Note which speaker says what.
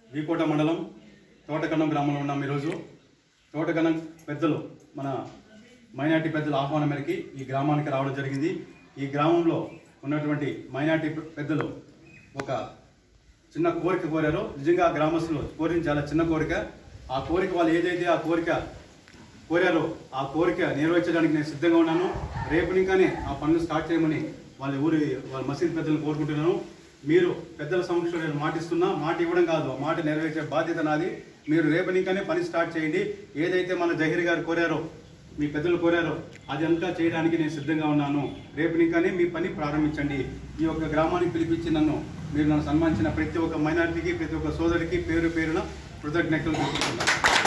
Speaker 1: వీకోట మండలం తోటకన్నం గ్రామంలో ఉన్నాం ఈరోజు తోటకన్నం పెద్దలు మన మైనార్టీ పెద్దల ఆహ్వానం మేరకి ఈ గ్రామానికి రావడం జరిగింది ఈ గ్రామంలో ఉన్నటువంటి మైనార్టీ పెద్దలు ఒక చిన్న కోరిక కోరారో నిజంగా ఆ గ్రామస్తులు కోరిన చాలా చిన్న కోరిక ఆ కోరిక వాళ్ళు ఏదైతే ఆ కోరిక కోరారో ఆ కోరిక నెరవేర్చడానికి నేను సిద్ధంగా ఉన్నాను రేపు ఇంకానే ఆ పనులు స్టార్ట్ చేయమని వాళ్ళ ఊరి వాళ్ళ మసీద్ పెద్దలను కోరుకుంటున్నాను మీరు పెద్దల సమక్షంలో నేను మాటిస్తున్నా మాట ఇవ్వడం కాదు ఆ మాట నెరవేర్చే బాధ్యత నాది మీరు రేపు ఇంకానే పని స్టార్ట్ చేయండి ఏదైతే మన జహీర్ గారు కోరారో మీ పెద్దలు కోరారో అది అంతా చేయడానికి నేను సిద్ధంగా ఉన్నాను రేపు ఇంకానే మీ పని ప్రారంభించండి ఈ యొక్క గ్రామానికి పిలిపించి నన్ను మీరు నన్ను సన్మానించిన ప్రతి ఒక్క మైనార్టీకి ప్రతి ఒక్క సోదరికి పేరు పేరున కృతజ్ఞతలు తెలుపుతున్నాను